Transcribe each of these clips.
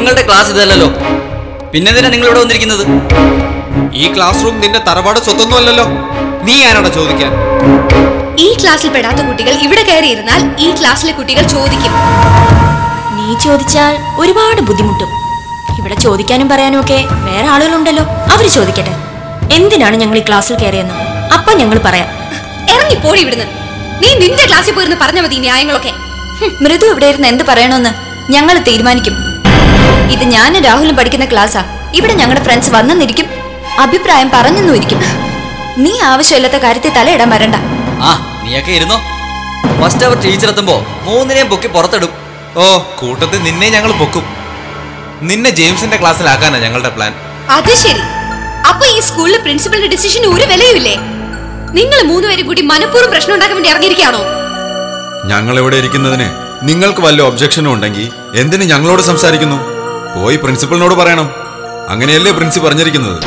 നിങ്ങളുടെ ക്ലാസ് ഇതല്ലല്ലോ പിന്നെന്തിനാ നിങ്ങൾ ഇവിടെ വന്നിരിക്കുന്നത് ഈ ക്ലാസ് റൂം നിന്റെ തറവാട് സ്വത്തൊന്നും അല്ലല്ലോ നീ ആരാടാ ചോദിക്കാൻ ഈ ക്ലാസ്സിൽ പെടാത്ത കുട്ടികൾ ഇവിടെ കയറിയിരുന്നാൽ ഈ ക്ലാസ്സിലെ കുട്ടികൾ ചോദിക്കും നീ ചോദിച്ചാൽ ഒരുപാട് ബുദ്ധിമുട്ടും ഇവിടെ ചോദിക്കാനും പറയാനും ഒക്കെ വേറെ ആളുകളുണ്ടല്ലോ അവര് ചോദിക്കട്ടെ എന്തിനാണ് ഞങ്ങൾ ഈ ക്ലാസ്സിൽ കയറിയെന്ന് അപ്പൊ ഞങ്ങൾ പറയാം ഇറങ്ങി പോടി ഇവിടുന്ന് നീ നിന്റെ ക്ലാസ്സിൽ പോയിരുന്ന് പറഞ്ഞ മതി ഈ ന്യായങ്ങളൊക്കെ ഹും, മൃദു ഇവിടെ ഇരുന്ന് എന്ത് പറയണമെന്ന് ഞങ്ങൾ തീരുമാനിക്കും ഇത് ഞാനും രാഹുലും പഠിക്കുന്ന ക്ലാസ്സാ ഇവിടെ ഞങ്ങളുടെ ഫ്രണ്ട്സ് വന്നെന്നിരിക്കും അഭിപ്രായം പറഞ്ഞെന്നും ഇരിക്കും നീ ആവശ്യമില്ലാത്ത കാര്യത്തിൽ തലയിടാൻ വരണ്ട ആ നീയൊക്കെ ഇരുന്നോ ഫസ്റ്റ് അവർ ടീച്ചർ എത്തുമ്പോ മൂന്നിനെയും പൊക്കി പുറത്തിടും ഓ കൂട്ടത്തിൽ നിന്നെ ഞങ്ങൾ പൊക്കും നിന്നെ ജെയിംസിന്റെ ക്ലാസ്സിലാക്കാനാ ഞങ്ങളുടെ പ്ലാൻ അത് ശരി അപ്പൊ ഈ സ്കൂളിലെ പ്രിൻസിപ്പലിന്റെ ഡിസിഷന് ഒരു വിലയുമില്ലേ നിങ്ങൾ മൂന്നുപേരും കൂടി മനഃപൂർവ്വം പ്രശ്നം ഉണ്ടാക്കാൻ വേണ്ടി ഇറങ്ങിയിരിക്കുകയാണോ ഞങ്ങൾ ഇവിടെ ഇരിക്കുന്നതിന് നിങ്ങൾക്ക് വല്ല ഒബ്ജക്ഷനും ഉണ്ടെങ്കിൽ എന്തിന് ഞങ്ങളോട് സംസാരിക്കുന്നു പോയി പ്രിൻസിപ്പലിനോട് പറയണം അങ്ങനെയല്ലേ പ്രിൻസിപ്പൽ പറഞ്ഞിരിക്കുന്നത്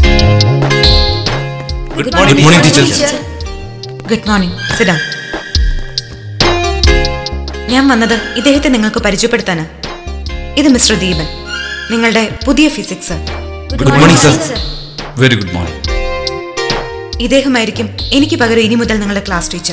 good morning teacher good morning സിഡാ ഞാൻ വന്നത് ഇദ്ദേഹത്തെ നിങ്ങൾക്ക് പരിചയപ്പെടുത്താനാ ഇത് മിസ്റ്റർ ദീപൻ നിങ്ങളുടെ പുതിയ physics good morning sir very good morning ഇദ്ദേഹമായിരിക്കും എനിക്ക് പകരം ഇനി മുതൽ നിങ്ങളുടെ class teacher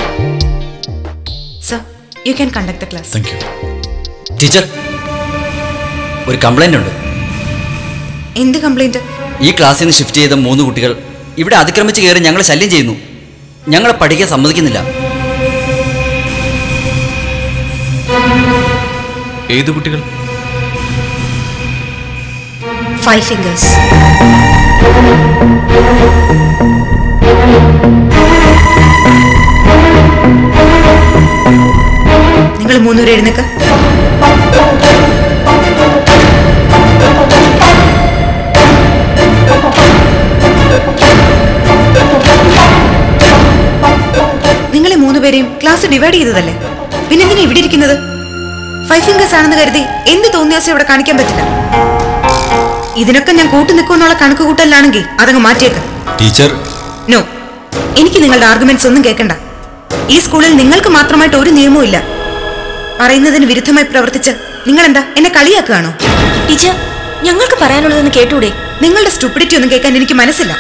sir you can conduct the class thank you teacher ഒരു കംപ്ലൈന്റ് ഉണ്ട് എന്ത് കംപ്ലൈന്റ് ഈ ക്ലാസ്സിൽ നിന്ന് ഷിഫ്റ്റ് ചെയ്ത മൂന്ന് കുട്ടികൾ ഇവിടെ അതിക്രമിച്ച് കയറി ഞങ്ങളെ ശല്യം ചെയ്യുന്നു ഞങ്ങളെ പഠിക്കാൻ സമ്മതിക്കുന്നില്ല ഏത് കുട്ടികൾ ഫൈവ് ഫിംഗേഴ്സ് നിങ്ങൾ മൂന്നുപേരും എഴുന്നേക്ക് നിങ്ങളെ മൂന്നുപേരെയും ക്ലാസ് ഡിവൈഡ് ചെയ്തതല്ലേ പിന്നെന്തിനാ ഇവിടെ ഇരിക്കുന്നത് ഫൈവ് ഫിംഗേഴ്സ് ആണെന്ന് കരുതി എന്ത് തോന്നിയാസം ഇവിടെ കാണിക്കാൻ പറ്റില്ല ഇതിനൊക്കെ ഞാൻ കൂട്ടു നിൽക്കുമെന്നുള്ള കണക്ക് കൂട്ടലാണെങ്കിൽ അതങ്ങ് മാറ്റിയേക്കാം ടീച്ചർ നോ എനിക്ക് നിങ്ങളുടെ ആർഗ്യുമെന്റ്സ് ഒന്നും കേൾക്കണ്ട ഈ സ്കൂളിൽ നിങ്ങൾക്ക് മാത്രമായിട്ട് ഒരു നിയമവും ഇല്ല പറയുന്നതിന് വിരുദ്ധമായി പ്രവർത്തിച്ച് നിങ്ങൾ എന്താ എന്നെ കളിയാക്കുകയാണോ ടീച്ചർ ഞങ്ങൾക്ക് പറയാനുള്ളതെന്ന് കേട്ടൂടെ നിങ്ങളുടെ സ്റ്റുപ്പിഡിറ്റി ഒന്നും കേൾക്കാൻ എനിക്ക് മനസ്സില്ല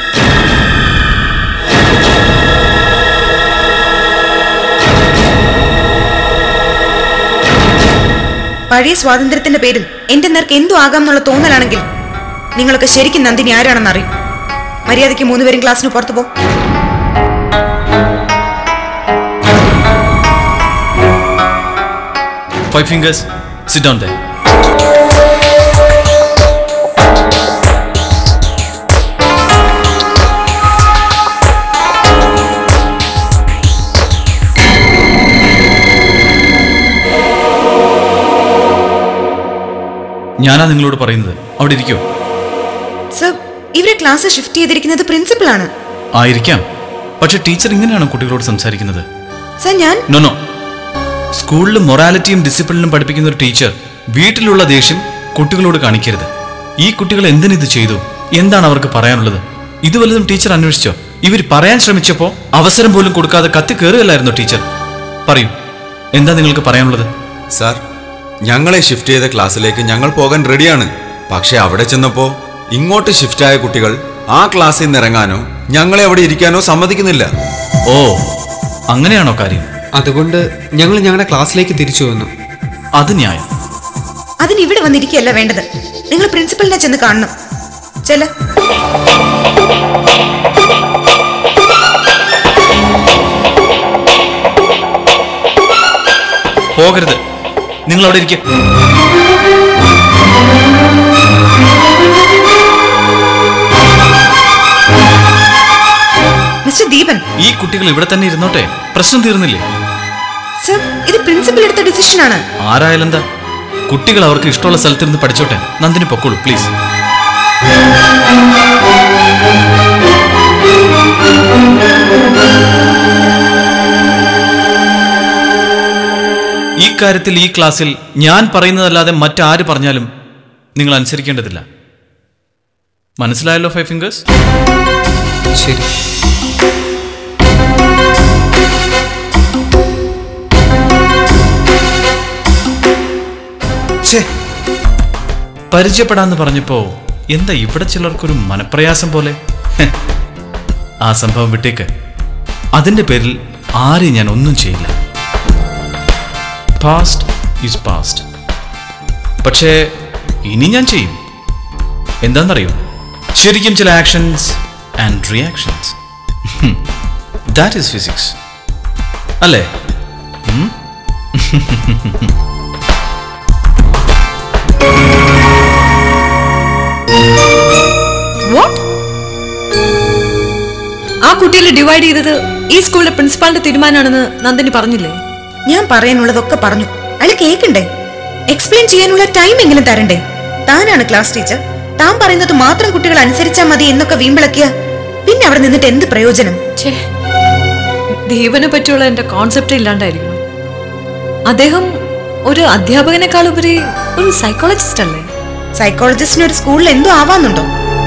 പഴയ സ്വാതന്ത്ര്യത്തിന്റെ പേരിൽ എന്റെ നേർക്ക് എന്തു ആകാം എന്നുള്ള തോന്നലാണെങ്കിൽ നിങ്ങളൊക്കെ ശരിക്കും നന്ദിനി ആരാണെന്ന് അറിയും മര്യാദയ്ക്ക് മൂന്നുപേരും ക്ലാസ്സിന് പുറത്തു പോ Five fingers. Sit down there. ഞാനാ നിങ്ങളോട് പറയുന്നത് അവിടെ ഇരിക്കോ സർ ഇവരെ ക്ലാസ് ഷിഫ്റ്റ് ചെയ്തിരിക്കുന്നത് പ്രിൻസിപ്പളാണ് ആയിരിക്കാം പക്ഷെ ടീച്ചർ ഇങ്ങനെയാണോ കുട്ടികളോട് സംസാരിക്കുന്നത് സർ ഞാൻ നോ നോ സ്കൂളിൽ മൊറാലിറ്റിയും ഡിസിപ്ലിനും പഠിപ്പിക്കുന്ന ഒരു ടീച്ചർ വീട്ടിലുള്ള ദേഷ്യം കുട്ടികളോട് കാണിക്കരുത് ഈ കുട്ടികൾ എന്തിനിത് ചെയ്തു എന്താണ് അവർക്ക് പറയാനുള്ളത് ഇത് വല്ലതും ടീച്ചർ അന്വേഷിച്ചോ ഇവർ പറയാൻ ശ്രമിച്ചപ്പോ അവസരം പോലും കൊടുക്കാതെ കത്തി കയറുകയല്ലായിരുന്നോ ടീച്ചർ പറയൂ എന്താ നിങ്ങൾക്ക് പറയാനുള്ളത് സാർ ഞങ്ങളെ ഷിഫ്റ്റ് ചെയ്ത ക്ലാസ്സിലേക്ക് ഞങ്ങൾ പോകാൻ റെഡിയാണ് പക്ഷെ അവിടെ ചെന്നപ്പോ ഇങ്ങോട്ട് ഷിഫ്റ്റ് ആയ കുട്ടികൾ ആ ക്ലാസ്സിൽ നിന്ന് ഇറങ്ങാനോ ഞങ്ങളെ അവിടെ ഇരിക്കാനോ സമ്മതിക്കുന്നില്ല ഓ അങ്ങനെയാണോ കാര്യം അതുകൊണ്ട് ഞങ്ങൾ ഞങ്ങളുടെ ക്ലാസ്സിലേക്ക് തിരിച്ചു വന്നു അത് ന്യായം അതിന് ഇവിടെ വന്നിരിക്കുകയല്ല വേണ്ടത് നിങ്ങൾ പ്രിൻസിപ്പലിനെ ചെന്ന് കാണണം ചെല പോകരുത് നിങ്ങൾ അവിടെ ഇരിക്കുക മിസ്റ്റർ ദീപൻ ഈ കുട്ടികൾ ഇവിടെ തന്നെ ഇരുന്നോട്ടെ പ്രശ്നം തീർന്നില്ലേ സർ ഇത് പ്രിൻസിപ്പൽ എടുത്ത ഡിസിഷനാണ് ആരായാലെന്താ കുട്ടികൾ അവർക്ക് ഇഷ്ടമുള്ള സ്ഥലത്തിരുന്ന് പഠിച്ചോട്ടെ നന്ദിനി പൊക്കോളൂ പ്ലീസ് ഈ കാര്യത്തിൽ ഈ ക്ലാസ്സിൽ ഞാൻ പറയുന്നതല്ലാതെ മറ്റാര് പറഞ്ഞാലും നിങ്ങൾ അനുസരിക്കേണ്ടതില്ല മനസ്സിലായല്ലോ ഫൈവ് ഫിംഗേഴ്സ് ശരി ഛേ പരിചയപ്പെടാന്ന് പറഞ്ഞപ്പോ എന്താ ഇവിടെ ചിലർക്കൊരു മനപ്രയാസം പോലെ ഹെ, ആ സംഭവം വിട്ടേക്ക് അതിന്റെ പേരിൽ ആരെയും ഞാൻ ഒന്നും ചെയ്യില്ല പാസ്റ്റ് ഈസ് പാസ്റ്റ് പക്ഷേ ഇനി ഞാൻ ചെയ്യും എന്താണെന്നറിയോ ശരിക്കും ചില actions and reactions that is physics അല്ലേ ഉം? വാട്ട് ആ കുട്ടികളെ ഡിവൈഡ് ചെയ്തത് ഈ സ്കൂളിലെ പ്രിൻസിപ്പാളിന്റെ തീരുമാനമാണെന്ന് നന്ദിനി പറഞ്ഞില്ലേ ഞാൻ പറയാനുള്ളതൊക്കെ പറഞ്ഞു അയാൾ കേൾക്കണ്ടേ എക്സ്പ്ലെയിൻ ചെയ്യാനുള്ള ടൈം എങ്കിലും തരണ്ടേ താനാണ് ക്ലാസ് ടീച്ചർ താൻ പറയുന്നത് മാത്രം കുട്ടികൾ അനുസരിച്ചാൽ മതി എന്നൊക്കെ വീമ്പിളക്കിയ പിന്നെ അവിടെ നിന്നിട്ട് എന്ത് പ്രയോജനം ഛേ ദീപനെ പറ്റിയുള്ള എന്റെ കോൺസെപ്റ്റ് ഇല്ലാണ്ടായിരിക്കണം അദ്ദേഹം ഒരു അധ്യാപകനേക്കാളുപരി ഒരു സൈക്കോളജിസ്റ്റ് അല്ലേ സൈക്കോളജിസ്റ്റിന് ഒരു സ്കൂളിൽ എന്തോ ആവാന്നുണ്ടോ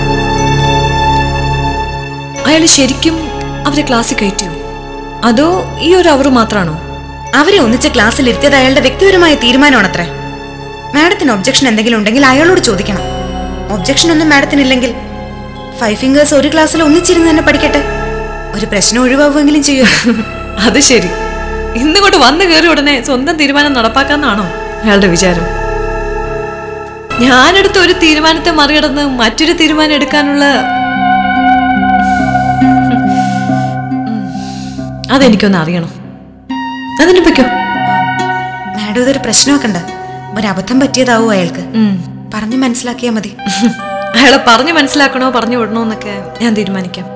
അയാൾ ശരിക്കും അവരെ ക്ലാസ്സിൽ കയറ്റിയോ അതോ ഈ ഒരു അവർ മാത്രമാണോ അവരെ ഒന്നിച്ച് ക്ലാസ്സിൽ ഇരുത്തിയത് അയാളുടെ വ്യക്തിപരമായ തീരുമാനമാണത്രേ മാഡത്തിന് ഒബ്ജക്ഷൻ എന്തെങ്കിലും ഉണ്ടെങ്കിൽ അയാളോട് ചോദിക്കണം ഒബ്ജക്ഷൻ ഒന്നും മാഡത്തിനില്ലെങ്കിൽ ഫൈവ് ഫിംഗേഴ്സ് ഒരു ക്ലാസ്സിൽ ഒന്നിച്ചിരുന്ന് തന്നെ പഠിക്കട്ടെ ഒരു പ്രശ്നം ഒഴിവാവുമെങ്കിലും ചെയ്യൂ അത് ശരി ഇന്നിങ്ങോട്ട് വന്നു കയറി ഉടനെ സ്വന്തം തീരുമാനം നടപ്പാക്കാന്നാണോ അയാളുടെ വിചാരം ഞാനെടുത്ത ഒരു തീരുമാനത്തെ മറികടന്ന് മറ്റൊരു തീരുമാനം എടുക്കാനുള്ള ഉം. അതെനിക്കൊന്ന് അറിയണം അതിനെ പറ്റോ മാഡം ഇതൊരു പ്രശ്നമൊക്കെ ഒരു അബദ്ധം പറ്റിയതാവൂ അയാൾക്ക് പറഞ്ഞു മനസ്സിലാക്കിയാൽ മതി അയാളെ പറഞ്ഞു മനസ്സിലാക്കണോ പറഞ്ഞു വിടണോ എന്നൊക്കെ ഞാൻ തീരുമാനിക്കാം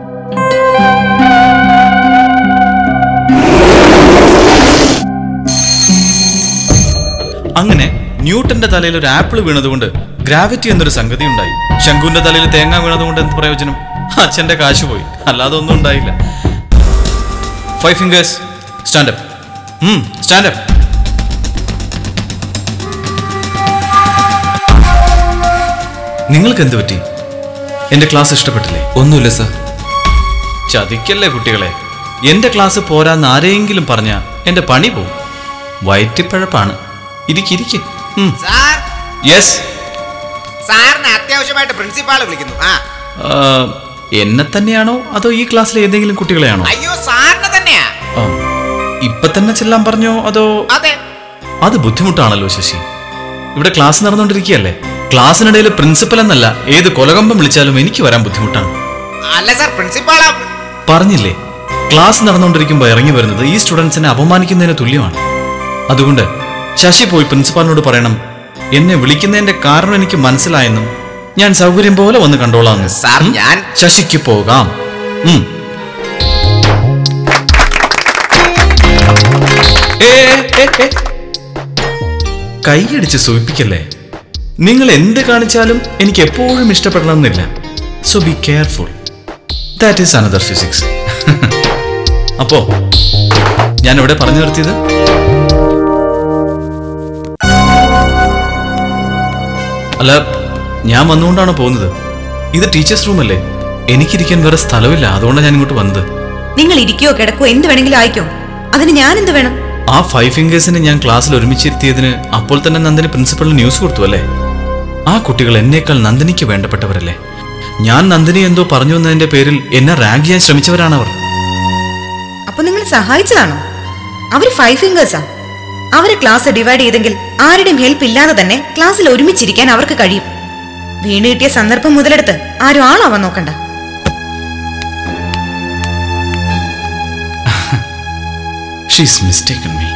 അങ്ങനെ ന്യൂട്ടന്റെ തലയിൽ ഒരു ആപ്പിൾ വീണതുകൊണ്ട് ഗ്രാവിറ്റി എന്നൊരു സംഗതി ഉണ്ടായി ശംഖുവിന്റെ തലയിൽ തേങ്ങ വീണതുകൊണ്ട് എന്ത് പ്രയോജനം അച്ഛന്റെ കാശ് പോയി അല്ലാതെ ഒന്നും ഉണ്ടായില്ല ഫൈവ് ഫിംഗേഴ്സ് സ്റ്റാൻഡപ്പ് സ്റ്റാൻഡപ്പ് നിങ്ങൾക്ക് എന്ത് പറ്റി എന്റെ ക്ലാസ് ഇഷ്ടപ്പെട്ടില്ലേ ഒന്നുമില്ല സർ ചതിക്കല്ലേ കുട്ടികളെ എന്റെ ക്ലാസ് പോരാന്ന് ആരെങ്കിലും പറഞ്ഞ എന്റെ പണി പോവും വയറ്റിപ്പഴപ്പാണ് ഇരിക്കിരിക്ക് സാർ യെസ് സാറിനെ അത്യാവശ്യമായിട്ട് പ്രിൻസിപ്പാള് വിളിക്കുന്നു ആ എന്നെ തന്നെയാണോ അതോ ഈ ക്ലാസ്സിലെ ഏതെങ്കിലും കുട്ടികളെയാണോ അയ്യോ സാറിനെ തന്നെയാ ആ, ഇപ്പൊ തന്നെ ചെല്ലാൻ പറഞ്ഞോ അതോ അതെ അത് ബുദ്ധിമുട്ടാണല്ലോ ശശി ഇവിടെ ക്ലാസ് നടന്നുകൊണ്ടിരിക്കുകയല്ലേ ക്ലാസ്സിനിടയിൽ പ്രിൻസിപ്പൽ എന്നല്ല ഏത് കൊലകമ്പം വിളിച്ചാലും എനിക്ക് വരാൻ ബുദ്ധിമുട്ടാണ് അല്ല സാർ പ്രിൻസിപ്പാളാ പറഞ്ഞില്ലേ ക്ലാസ് നടന്നുകൊണ്ടിരിക്കുമ്പോൾ ഇറങ്ങി വരുന്നത് ഈ സ്റ്റുഡൻസിനെ അപമാനിക്കുന്നതിന് തുല്യമാണ് അതുകൊണ്ട് ശശി പോയി പ്രിൻസിപ്പാളിനോട് പറയണം എന്നെ വിളിക്കുന്നതിന്റെ കാരണം എനിക്ക് മനസ്സിലായെന്നും ഞാൻ സൗകര്യം പോലെ വന്ന് കണ്ടോളാന്ന് സാർ ഉം? ഞാൻ ശശിക്ക് പോകാം ഉം. ഏ, ഏ, ഏ. കൈയടിച്ച് സൂചിപ്പിക്കല്ലേ നിങ്ങൾ എന്ത് കാണിച്ചാലും എനിക്ക് എപ്പോഴും ഇഷ്ടപ്പെടണമെന്നില്ല so be careful that is another physics അപ്പോ ഞാൻ ഇവിടെ പറഞ്ഞു നിർത്തിയത് അല്ല ഞാൻ വന്നുകൊണ്ടാണ് പോകുന്നത് ഇത് ടീച്ചേഴ്സ് റൂം അല്ലേ എനിക്കിരിക്കാൻ വേറെ സ്ഥലമില്ല അതുകൊണ്ടാണ് ഞാൻ ഇങ്ങോട്ട് വന്നത് നിങ്ങൾ ഇരിക്കോ കിടക്കോ എന്ത് വേണമെങ്കിലും ആയിക്കോ അതിന് ഞാൻ എന്ത് വേണം ആ ഫൈവ് ഫിംഗേഴ്സിനെ ഞാൻ ക്ലാസ്സിൽ ഒരുമിച്ചിരുത്തിയതിന് അപ്പോൾ തന്നെ നന്ദിനി പ്രിൻസിപ്പളിന് ന്യൂസ് കൊടുത്തു അല്ലേ ആ കുട്ടികൾ എന്നേക്കാൾ നന്ദിനിക്ക് വേണ്ടപ്പെട്ടവരല്ലേ ഞാൻ നന്ദിനി എന്തോ പറഞ്ഞു എന്നതിന്റെ പേരിൽ എന്നെ റാഗ് ചെയ്യാൻ ശ്രമിച്ചവരാണവർ അപ്പൊ നിങ്ങൾ സഹായിച്ചതാണോ അവര് ഫൈവ് ഫിംഗേഴ്സാ അവരെ ക്ലാസ് ഡിവൈഡ് ചെയ്തെങ്കിൽ ആരുടെയും ഹെൽപ്പ് ഇല്ലാതെ തന്നെ ക്ലാസ്സിൽ ഒരുമിച്ചിരിക്കാൻ അവർക്ക് കഴിയും വീണ് കിട്ടിയ സന്ദർഭം മുതലെടുത്ത് ആരും ആളാവാൻ നോക്കണ്ട ഷീസ് മിസ്റ്റേക്കൺ മീ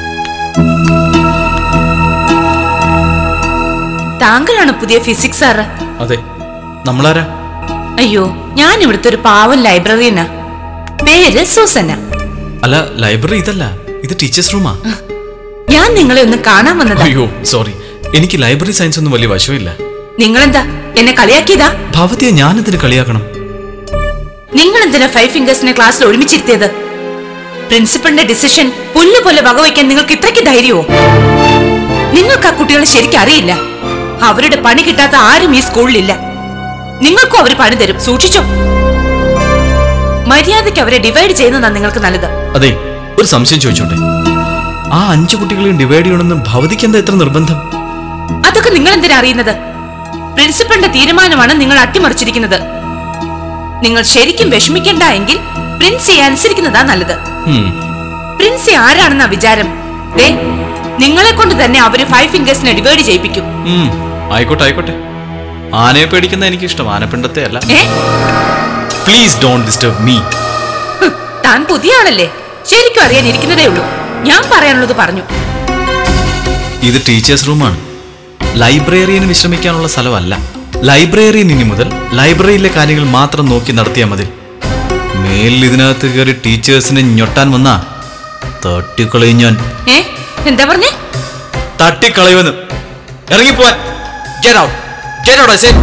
താങ്കളാണ് പുതിയ ഫിസിക്സ് സാറ് അതെ നമ്മളാരാ അയ്യോ ഞാൻ ഇവിടുത്തെ ഒരു പാവം ലൈബ്രറിയനാ പേര് സൂസന അല്ല ലൈബ്രറി ഇതല്ല ഇത് ടീച്ചേഴ്സ് റൂമാ ഞാൻ നിങ്ങളെ ഒന്ന് കാണാൻ വന്നതാ അയ്യോ സോറി എനിക്ക് ലൈബ്രറി സയൻസ് ഒന്നും വലിയ വശമില്ല നിങ്ങളെന്താ എന്നെ കളിയാക്കിയതാ ഭവതിയെ ഞാനെന്തിന് കളിയാക്കണം നിങ്ങൾ എന്തിനാ ഫൈവ് ഫിംഗേഴ്സിനെ ക്ലാസ്സിൽ ഒരുമിച്ചിരുത്തിയത് പ്രിൻസിപ്പളിന്റെ ഡിസിഷൻ പുല്ല് പോലെ വകവയ്ക്കാൻ നിങ്ങൾക്ക് ഇത്രയ്ക്ക് ധൈര്യമോ നിങ്ങൾക്ക് ആ കുട്ടികളെ ശരിക്കും അറിയില്ല അവരുടെ പണി കിട്ടാത്ത ആരും ഈ സ്കൂളിലില്ല നിങ്ങൾക്കും അവർ പണി തരും സൂക്ഷിച്ചോ മര്യാദയ്ക്ക് അവരെ ഡിവൈഡ് ചെയ്യുന്നതാണ് നിങ്ങൾക്ക് നല്ലത് അതെ ഒരു സംശയം ചോദിച്ചോട്ടെ ആ അഞ്ചു കുട്ടികളെയും ഡിവൈഡ് ചെയ്യണമെന്ന് ഭവതിക്ക് എന്താ എത്ര നിർബന്ധം അതൊക്കെ നിങ്ങൾ എന്തിനാ അറിയുന്നത് പ്രിൻസിപ്പളിന്റെ തീരുമാനമാണ് നിങ്ങൾ അട്ടിമറിച്ചിരിക്കുന്നത് നിങ്ങൾ ശരിക്കും വിഷമിക്കണ്ട എങ്കിൽ പ്രിൻസിയെ അനുസരിക്കുന്നതാ നല്ലത് ഉം. പ്രിൻസി ആരാണെന്നാ വിചാരം ദേ നിങ്ങളെ കൊണ്ട് തന്നെ അവര് ഫൈവ് ഫിംഗേഴ്സിനെ ഡിവൈഡ് ചെയ്യിപ്പിക്കും ഉം. ആയിക്കോട്ടെ ആയിക്കോട്ടെ ആനയെ പേടിക്കുന്ന എനിക്ക് ഇഷ്ടം ആനപ്പിണ്ടത്തെ അല്ല ഏ പ്ലീസ് ഡോണ്ട് ഡിസ്റ്റർബ് മീ ഹ്, താൻ പുതിയ ആളല്ലേ ശരിക്കും അറിയാൻ ഇരിക്കുന്നതേ ഉള്ളൂ ഞാൻ പറയാനുള്ളത് പറഞ്ഞു ഇത് ടീച്ചേഴ്സ് റൂമാണ് ലൈബ്രറിയന് വിശ്രമിക്കാനുള്ള സ്ഥലമല്ല ലൈബ്രറിയൻ ഇനി മുതൽ ലൈബ്രറിയിലെ കാര്യങ്ങൾ മാത്രം നോക്കി നടത്തിയാൽ മതി മേലിൽ ഇതിനകത്ത് കയറി ടീച്ചേഴ്സിനെ ഞൊട്ടാൻ വന്നാ തട്ടിക്കളയും ഞാൻ ഏ എന്താ പറഞ്ഞേ തട്ടിക്കളയുമെന്ന് ഇറങ്ങിപ്പോവാൻ Get out! Get out, I said!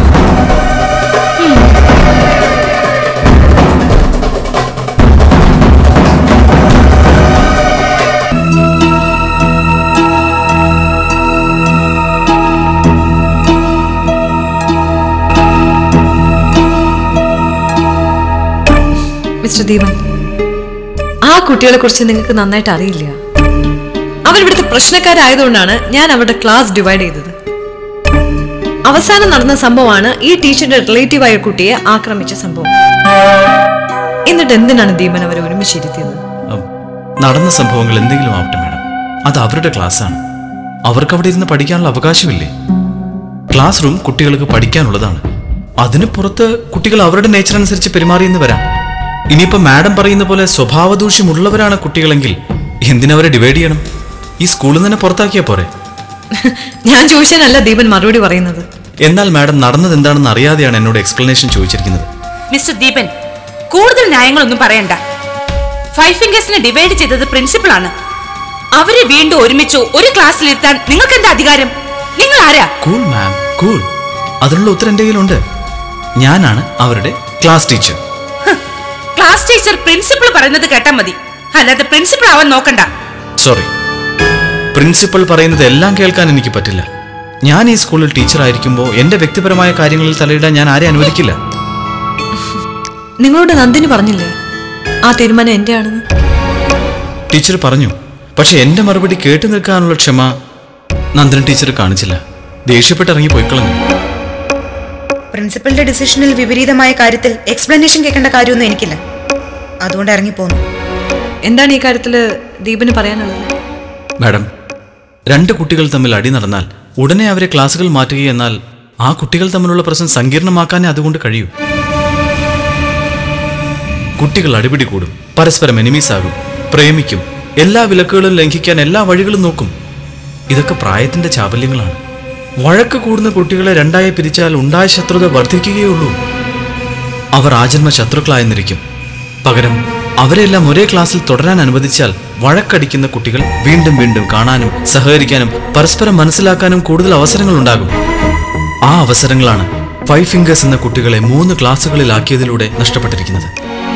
Mister Deepan ആ കുട്ടികളെ കുറിച്ച് നിങ്ങൾക്ക് നന്നായിട്ട് അറിയില്ല അവരിവിടുത്തെ പ്രശ്നക്കാരായതുകൊണ്ടാണ് ഞാൻ അവരുടെ ക്ലാസ് ഡിവൈഡ് ചെയ്തത് അവസാനം നടന്ന സംഭവമാണ് ഈ ടീച്ചറിന്റെ റിലേറ്റീവായ കുട്ടിയെ ആക്രമിച്ച സംഭവം എന്നിട്ട് എന്തിനാണ് ദീപൻ അവരെ ഒരുമിച്ചിരുത്തിയത് ഉം, നടന്ന സംഭവങ്ങൾ എന്തെങ്കിലും ആവട്ടെ മാഡം അത് അവരുടെ ക്ലാസ്സാണ് അവർക്ക് അവിടെ ഇരുന്ന് പഠിക്കാനുള്ള അവകാശമില്ലേ ക്ലാസ് റൂം കുട്ടികൾക്ക് പഠിക്കാനുള്ളതാണ് അതിന് പുറത്ത് കുട്ടികൾ അവരുടെ നേച്ചർ അനുസരിച്ച് പെരുമാറിയെന്ന് വരാം ഇനിയിപ്പോ മാഡം പറയുന്ന പോലെ സ്വഭാവദൂഷ്യമുള്ളവരാണ് കുട്ടികളെങ്കിൽ എന്തിനവരെ ഡിവൈഡ് ചെയ്യണം ഈ സ്കൂളിൽ നിന്ന് തന്നെ പുറത്താക്കിയാ പോരെ ഞാൻ ചോദിച്ചാനല്ല ദീപൻ മറുപടി പറയുന്നത് എന്നാൽ മാഡം നടന്നത് എന്താണെന്ന് അറിയാതെയാണ് എന്നോട് എക്സ്പ്ലനേഷൻ ചോദിച്ചിരിക്കുന്നത് മിസ്റ്റർ ദീപൻ കൂടുതൽ ന്യായങ്ങളൊന്നും പറയണ്ട ഫൈവ് ഫിംഗേഴ്സിനെ ഡിവൈഡ് ചെയ്തത് പ്രിൻസിപ്പൾ ആണ് അവരെ വീണ്ടും ഒരുമിച്ച് ഒരു ക്ലാസ്സിലിരുത്താൻ നിങ്ങൾക്ക് എന്താ അധികാരം നിങ്ങൾ ആരാ കൂൾ മാം കൂൾ അതിനുള്ള ഉത്തരം എൻ്റെ കയ്യിലുണ്ട് ഞാനാണ് അവരുടെ ക്ലാസ് ടീച്ചർ ഹ്, ക്ലാസ് ടീച്ചർ പ്രിൻസിപ്പൾ പറയുന്നത് കേട്ടാ മതി അല്ലാതെ പ്രിൻസിപ്പൾ ആവാൻ നോക്കണ്ട സോറി പ്രിൻസിപ്പൽ പറയുന്നത് എല്ലാം കേൾക്കാൻ എനിക്ക് പറ്റില്ല ഞാൻ ഈ സ്കൂളിൽ ടീച്ചർ ആയിരിക്കുമ്പോൾ എന്റെ വ്യക്തിപരമായ കാര്യങ്ങളിൽ തലയിടാൻ ഞാൻ ആരെ അനുവദിക്കില്ല നിങ്ങളോട് നന്ദിനി പറഞ്ഞില്ലേ ആ തീരുമാനം എന്റെ ആണെന്ന് ടീച്ചർ പറഞ്ഞു പക്ഷെ എന്റെ മറുപടി കേട്ടു നിൽക്കാനുള്ള ക്ഷമ നന്ദന ടീച്ചർ കാണിച്ചില്ല ദേഷ്യപ്പെട്ട് ഇറങ്ങി പോയിക്കളഞ്ഞു പ്രിൻസിപ്പലിന്റെ ഡിസിഷനിൽ വിപരീതമായ കാര്യത്തിൽ എക്സ്പ്ലനേഷൻ കേൾക്കേണ്ട കാര്യമൊന്നും എനിക്കില്ല അതുകൊണ്ട് ഇറങ്ങിപ്പോന്നു എന്താണ് ഈ കാര്യത്തില് ദീപന് പറയാനുള്ളത് മാഡം രണ്ട് കുട്ടികൾ തമ്മിൽ അടി നടന്നാൽ ഉടനെ അവരെ ക്ലാസ്സുകൾ മാറ്റുകയെന്നാൽ ആ കുട്ടികൾ തമ്മിലുള്ള പ്രശ്നം സങ്കീർണമാക്കാനേ അതുകൊണ്ട് കഴിയൂ കുട്ടികൾ അടിപിടി കൂടും പരസ്പരം എനിമീസ് ആകും പ്രേമിക്കും എല്ലാ വിലക്കുകളും ലംഘിക്കാൻ എല്ലാ വഴികളും നോക്കും ഇതൊക്കെ പ്രായത്തിന്റെ ചാബല്യങ്ങളാണ് വഴക്ക് കൂടുന്ന കുട്ടികളെ രണ്ടായി പിരിച്ചാൽ ഉണ്ടായ ശത്രുത വർദ്ധിക്കുകയുള്ളൂ അവർ ആജന്മ ശത്രുക്കളായെന്നിരിക്കും പകരം അവരെല്ലാം ഒരേ ക്ലാസ്സിൽ തുടരാൻ അനുവദിച്ചാൽ വഴക്കടിക്കുന്ന കുട്ടികൾ വീണ്ടും വീണ്ടും കാണാനും സഹകരിക്കാനും പരസ്പരം മനസ്സിലാക്കാനും കൂടുതൽ അവസരങ്ങൾ ഉണ്ടാകും ആ അവസരങ്ങളാണ് ഫൈവ് ഫിംഗേഴ്സ് എന്ന കുട്ടികളെ മൂന്ന് ക്ലാസ്സുകളിലാക്കിയതിലൂടെ നഷ്ടപ്പെട്ടിരിക്കുന്നത്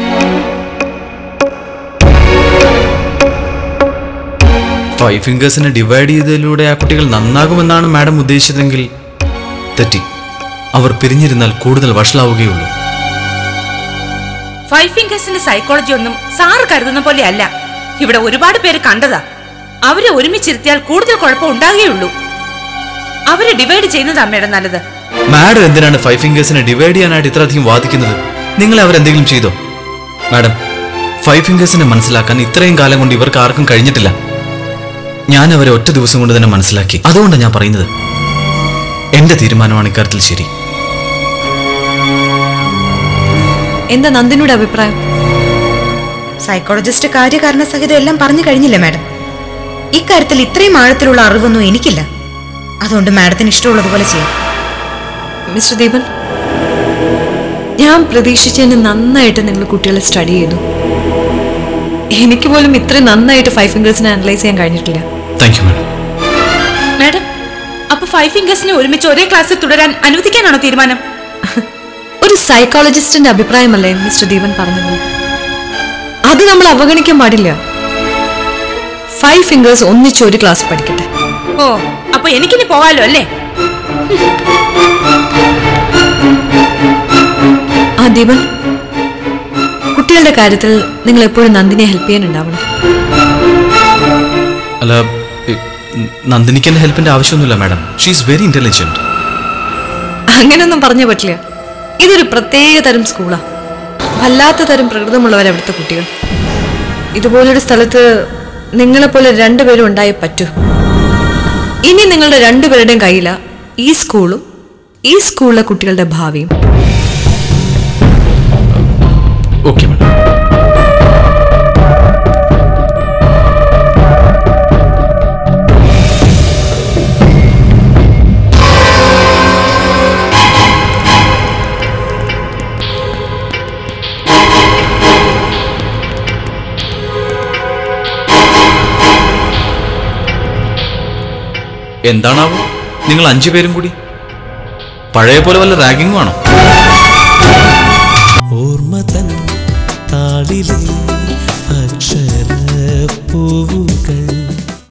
ഫൈവ് ഫിംഗേഴ്സിനെ ഡിവൈഡ് ചെയ്തതിലൂടെ ആ കുട്ടികൾ നന്നാകുമെന്നാണ് മാഡം ഉദ്ദേശിച്ചതെങ്കിൽ തെറ്റി അവർ പിരിഞ്ഞിരുന്നാൽ കൂടുതൽ വഷളാവുകയുള്ളൂ ഫൈവ് ഫിംഗേഴ്സിന്റെ സൈക്കോളജി ഒന്നും സാറ് കരുതുന്ന പോലെ അല്ല ഇവിടെ ഒരുപാട് പേര് കണ്ടതാ അവരെ ഒരുമിച്ചിരുത്തിയാൽ കൂടുതൽ കുഴപ്പം ഉണ്ടാകുകയുള്ളൂ അവരെ ഡിവൈഡ് ചെയ്യുന്നത് അമ്മയുടെ നല്ലത് മാഡം എന്തിനാണ് ഫൈവ് ഫിംഗേഴ്സിനെ ഡിവൈഡ് ചെയ്യാനായിട്ട് ഇത്രയധികം വാദിക്കുന്നത് നിങ്ങളെ അവരെന്തെങ്കിലും ചെയ്തോ മാഡം ഫൈവ് ഫിംഗേഴ്സിനെ മനസ്സിലാക്കാൻ ഇത്രയും കാലം കൊണ്ട് ഇവർക്ക് ആർക്കും കഴിഞ്ഞിട്ടില്ല ഞാൻ അവരെ ഒറ്റ ദിവസം കൊണ്ട് തന്നെ മനസ്സിലാക്കി അതുകൊണ്ടാണ് ഞാൻ പറയുന്നത് എന്റെ തീരുമാനമാണ് ഇക്കാര്യത്തിൽ ശരി എന്താ നന്ദിനിയുടെ അഭിപ്രായം സൈക്കോളജിസ്റ്റ് കാര്യകാരണ സഹിതം എല്ലാം പറഞ്ഞു കഴിഞ്ഞില്ലേ മാഡം ഇക്കാര്യത്തിൽ ഇത്രയും ആഴത്തിലുള്ള അറിവൊന്നും എനിക്കില്ല അതുകൊണ്ട് മാഡത്തിന് ഇഷ്ടമുള്ളതുപോലെ ചെയ്യാം മിസ്റ്റർ ദീപൻ ഞാൻ പ്രതീക്ഷിച്ചതിന് നന്നായിട്ട് നിങ്ങൾ കുട്ടികളെ സ്റ്റഡി ചെയ്തു എനിക്ക് പോലും ഇത്രയും നന്നായിട്ട് ഫൈവ് ഫിംഗേഴ്സിനെ അനലൈസ് ചെയ്യാൻ കഴിഞ്ഞിട്ടില്ല താങ്ക് യു മാഡം മാഡം അപ്പൊ ഫൈവ് ഫിംഗേഴ്സിനെ ഒരുമിച്ച് ഒരേ ക്ലാസ്സിൽ തുടരാൻ അനുവദിക്കാനാണോ തീരുമാനം ഒരു സൈക്കോളജിസ്റ്റിന്റെ അഭിപ്രായമല്ലേ മിസ്റ്റർ ദീപൻ പറഞ്ഞത് അത് നമ്മൾ അവഗണിക്കാൻ പാടില്ല ഫൈവ് ഫിംഗേഴ്സ് ഒന്നിച്ച് ഒരു ക്ലാസ് പഠിക്കട്ടെ ഓ അപ്പൊ എനിക്കിനി പോവാലോ അല്ലേ ആ ദീപൻ കുട്ടികളുടെ കാര്യത്തിൽ നിങ്ങൾ എപ്പോഴും നന്ദിനെ ഹെൽപ്പ് ചെയ്യാനുണ്ടാവണം അല്ല ഇ- നന്ദിനിക്ക് എന്റെ ഹെൽപ്പിന്റെ ആവശ്യമൊന്നുമില്ല madam she is very intelligent അങ്ങനെയൊന്നും പറഞ്ഞു പറ്റില്ല ഇതൊരു പ്രത്യേക തരം സ്കൂളാ വല്ലാത്ത തരം പ്രകൃതമുള്ളവരാ ഇവിടുത്തെ കുട്ടികൾ ഇതുപോലൊരു സ്ഥലത്ത് നിങ്ങളെപ്പോലെ രണ്ടുപേരും ഉണ്ടായേ പറ്റൂ ഇനി നിങ്ങളുടെ രണ്ടുപേരുടെയും കയ്യിലാ ഈ സ്കൂളും ഈ സ്കൂളിലെ കുട്ടികളുടെ ഭാവിയും ഓക്കെ മാഡം എന്താണാവോ നിങ്ങൾ അഞ്ചു പേരും കൂടി പഴയ പോലെ വല്ല റാഗിങ്ങും ആണോ ഓർമ്മ തൻ താളിലെ അക്ഷരപ്പൂവു